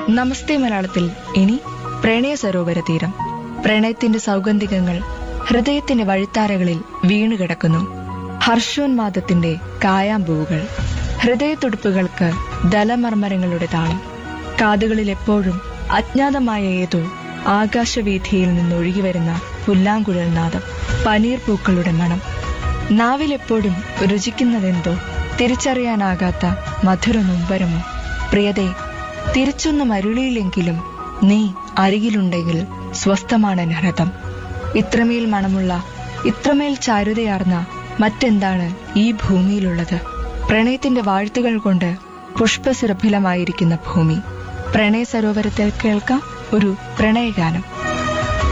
നമസ്തേ മലയാളത്തിൽ ഇനി പ്രണയ സരോവര തീരം പ്രണയത്തിന്റെ സൗഗന്ധികങ്ങൾ ഹൃദയത്തിന്റെ വഴിത്താരകളിൽ വീണുകിടക്കുന്നു ഹർഷോന്മാദത്തിന്റെ കായാമ്പൂവുകൾ ഹൃദയത്തുടിപ്പുകൾക്ക് ദലമർമരങ്ങളുടെ താളം കാതുകളിൽ എപ്പോഴും അജ്ഞാതമായ ഏതോ ആകാശവീഥിയിൽ നിന്നൊഴുകി വരുന്ന പുല്ലാങ്കുഴൽ നാദം പനീർ പൂക്കളുടെ മണം നാവിലെപ്പോഴും രുചിക്കുന്നതെന്തോ തിരിച്ചറിയാനാകാത്ത മധുര നൊമ്പരമോ പ്രിയതേ തിരിച്ചൊന്നും അരുളിയില്ലെങ്കിലും നീ അരികിലുണ്ടെങ്കിൽ സ്വസ്ഥമാണ് ഹൃതം ഇത്രമേൽ മണമുള്ള ഇത്രമേൽ ചാരുതയാർന്ന മറ്റെന്താണ് ഈ ഭൂമിയിലുള്ളത് പ്രണയത്തിന്റെ വാഴ്ത്തുകൾ കൊണ്ട് പുഷ്പസുരഭിലമായിരിക്കുന്ന ഭൂമി പ്രണയ സരോവരത്തിൽ കേൾക്കാം ഒരു പ്രണയഗാനം